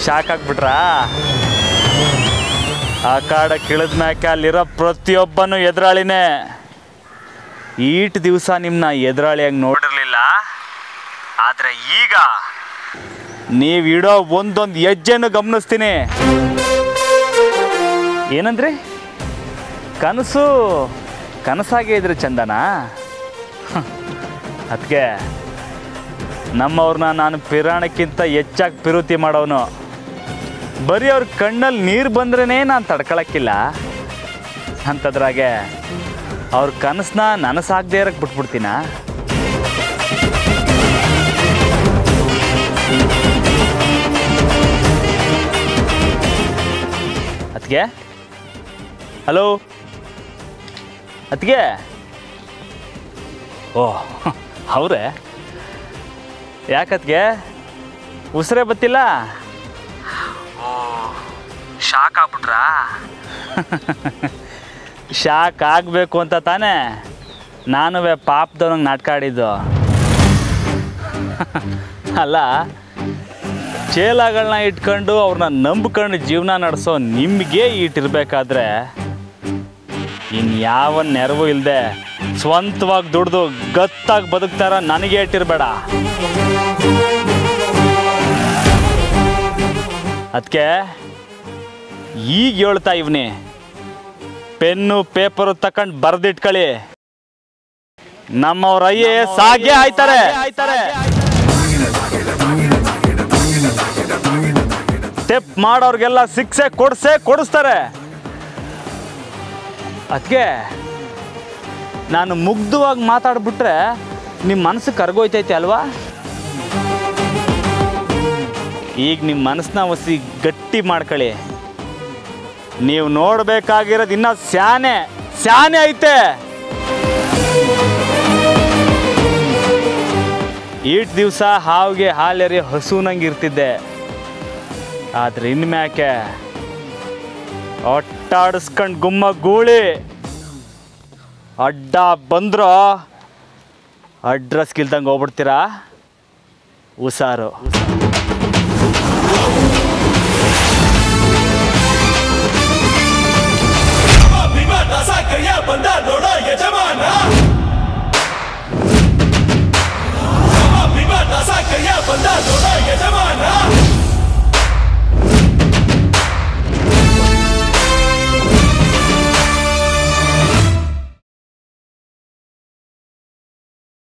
shock ಆಗ್ಬಿಟ್ರಾ ಆ ಕಾಡ ಕಿಳಿದ ಮ್ಯಾಕೆ ಅಲ್ಲಿರೋ ಪ್ರತಿಯೊಬ್ಬನು ಎದುರಾಳಿನೇ ಈಟ್ ದಿವಸ ನಿಮ್ಮನ್ನ ಎದುರಾಳಿಯಾಗಿ ನೋಡಿರಲಿಲ್ಲ ಆದರೆ ಈಗ ನೀವು ಇಡೋ ಒಂದೊಂದು ಹೆಜ್ಜೆನು ಗಮನಿಸ್ತೀನಿ ಏನಂದ್ರಿ ಕನಸು ಕನಸಾಗೇ ಇದ್ರೆ ಚಂದನಾ ಅದಕ್ಕೆ ನಮ್ಮವ್ರನ್ನ ನಾನು ಪಿರಾಣಕ್ಕಿಂತ ಹೆಚ್ಚಾಗಿ ಪಿರುತಿ ಮಾಡೋನು ಬರೀ ಅವ್ರ ಕಣ್ಣಲ್ಲಿ ನೀರು ಬಂದ್ರೇ ನಾನು ತಡ್ಕೊಳಕ್ಕಿಲ್ಲ ಅಂಥದ್ರಾಗೆ ಅವ್ರ ಕನಸನ್ನ ನನಸಾಗದೇ ಇರಕ್ಕೆ ಬಿಟ್ಬಿಡ್ತೀನ ಅದಕ್ಕೆ ಹಲೋ ಅದಕ್ಕೆ ಓ ಅವರೇ ಯಾಕತ್ಗೆ ಉಸಿರೇ ಬತ್ತಿಲ್ಲ ಓ ಶಾಕ್ ಆಗ್ಬಿಟ್ರಾ ಶಾಕ್ ಆಗಬೇಕು ಅಂತ ತಾನೇ ನಾನು ಪಾಪದವನಿಗೆ ನಾಟಕ ಆಡಿದ್ದು ಅಲ್ಲ ಚೇಲಗಳನ್ನ ಇಟ್ಕೊಂಡು ಅವ್ರನ್ನ ನಂಬ್ಕೊಂಡು ಜೀವನ ನಡೆಸೋ ನಿಮಗೆ ಇಟ್ಟಿರ್ಬೇಕಾದ್ರೆ ಇನ್ಯಾವ ನೆರವು ಇಲ್ಲದೆ ಸ್ವಂತವಾಗಿ ದುಡ್ದು ಗತ್ತಾಗಿ ಬದುಕ್ತಾರ ನನಗೆ ಇಟ್ಟಿರ್ಬೇಡ ಅದಕ್ಕೆ ಈಗ ಹೇಳ್ತಾ ಇವ್ನಿ ಪೆನ್ನು ಪೇಪರು ತಕೊಂಡು ಬರೆದಿಟ್ಕೊಳ್ಳಿ ನಮ್ಮವ್ರ ಐ ಎ ಎಸ್ ಆಗೇ ಆಯ್ತಾರೆ ಆಯ್ತಾರೆ ಸ್ಟೆಪ್ ಮಾಡೋರ್ಗೆಲ್ಲ ಶಿಕ್ಷೆ ಕೊಡ್ಸೇ ಕೊಡಿಸ್ತಾರೆ ಅದಕ್ಕೆ ನಾನು ಮುಗ್ಧವಾಗಿ ಮಾತಾಡ್ಬಿಟ್ರೆ ನಿಮ್ಮ ಮನಸ್ಸು ಕರ್ಗೋಯ್ತೈತೆ ಅಲ್ವಾ ಈಗ ನಿಮ್ಮ ಮನಸ್ಸನ್ನ ಒಸಿ ಗಟ್ಟಿ ಮಾಡ್ಕೊಳ್ಳಿ ನೀವು ನೋಡ್ಬೇಕಾಗಿರೋದು ಇನ್ನ ಸ್ಯಾನೆ ಸ್ಯಾನೆ ಐತೆ ಈಟ್ ದಿವಸ ಹಾವಿಗೆ ಹಾಲೆರಿ ಹಸುನಂಗೆ ಇರ್ತಿದ್ದೆ ಆದ್ರೆ ಇನ್ಮ್ಯಾಕೆ ಒಟ್ಟಾಡಿಸ್ಕೊಂಡು ಗುಮ್ಮ ಗೂಳಿ ಅಡ್ಡ ಬಂದ್ರೋ ಅಡ್ರೆಸ್ ಕಿಲ್ದಂಗೆ ಹೋಗ್ಬಿಡ್ತೀರಾ ಹುಷಾರು